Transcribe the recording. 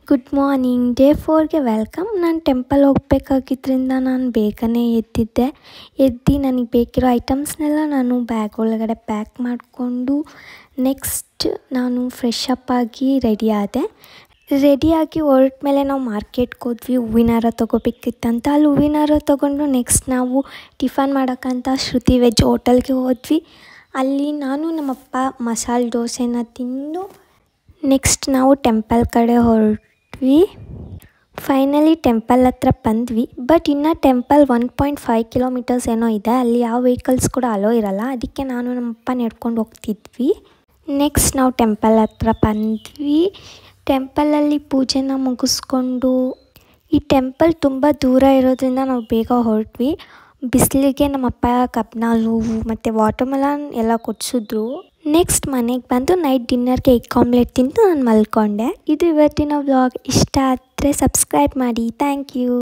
good morning day ಫೋರ್ಗೆ welcome ನಾನು temple ಹೋಗ್ಬೇಕಾಗಿದ್ದರಿಂದ ನಾನು ಬೇಗನೆ ಎದ್ದಿದ್ದೆ ಎದ್ದು ನನಗೆ ಬೇಕಿರೋ ಐಟಮ್ಸ್ನೆಲ್ಲ ನಾನು ಬ್ಯಾಗ್ ಒಳಗಡೆ ಪ್ಯಾಕ್ ಮಾಡಿಕೊಂಡು ನೆಕ್ಸ್ಟ್ ನಾನು ಫ್ರೆಶ್ ಅಪ್ ಆಗಿ ರೆಡಿ ಆದೆ ರೆಡಿಯಾಗಿ ಹೊರಟ ಮೇಲೆ ನಾವು ಮಾರ್ಕೆಟ್ಗೆ ಹೋದ್ವಿ ಹೂವಿನ ಹಾರ ತೊಗೋಬೇಕಿತ್ತಂತ ಅಲ್ಲಿ ಹೂವಿನ ಹಾರ ತೊಗೊಂಡು ನೆಕ್ಸ್ಟ್ ನಾವು ಟಿಫನ್ ಮಾಡೋಕ್ಕಂತ ಶ್ರುತಿ ವೆಜ್ ಹೋಟೆಲ್ಗೆ ಹೋದ್ವಿ ಅಲ್ಲಿ ನಾನು ನಮ್ಮಪ್ಪ ಮಸಾಲೆ ದೋಸೆನ ತಿಂದು ನೆಕ್ಸ್ಟ್ ನಾವು ಟೆಂಪಲ್ ಕಡೆ ಹೊರಟ್ವಿ ಫೈನಲಿ ಟೆಂಪಲ್ ಹತ್ರ ಬಂದ್ವಿ ಬಟ್ ಇನ್ನು temple one point five kilometres ಏನೋ ಇದೆ ಅಲ್ಲಿ ಯಾವ ವೆಹಿಕಲ್ಸ್ ಕೂಡ ಅಲೋ ಇರಲ್ಲ ಅದಕ್ಕೆ ನಾನು ನಮ್ಮಪ್ಪ ನಡ್ಕೊಂಡು ಹೋಗ್ತಿದ್ವಿ ನೆಕ್ಸ್ಟ್ ನಾವು ಟೆಂಪಲ್ ಹತ್ರ ಬಂದ್ವಿ ಟೆಂಪಲಲ್ಲಿ ಪೂಜೆನ ಮುಗಿಸ್ಕೊಂಡು ಈ ಟೆಂಪಲ್ ತುಂಬ ದೂರ ಇರೋದ್ರಿಂದ ನಾವು ಬೇಗ ಹೊರಟ್ವಿ ಬಿಸಿಲಿಗೆ ನಮ್ಮಪ್ಪ ಕಬ್ನಾಲು ಮತ್ತು ವಾಟರ್ಮೆಲನ್ ಎಲ್ಲ ಕೊಡಿಸಿದ್ರು ನೆಕ್ಸ್ಟ್ ಮನೆಗೆ ಬಂದು ನೈಟ್ ಡಿನ್ನರ್ಗೆ ಎಗ್ ಆಮ್ಲೆಟ್ ತಿಂದು ನಾನು ಮಲ್ಕೊಂಡೆ ಇದು ಇವತ್ತಿನ ವ್ಲಾಗ್ ಇಷ್ಟ ಆದರೆ ಸಬ್ಸ್ಕ್ರೈಬ್ ಮಾಡಿ ಥ್ಯಾಂಕ್ ಯು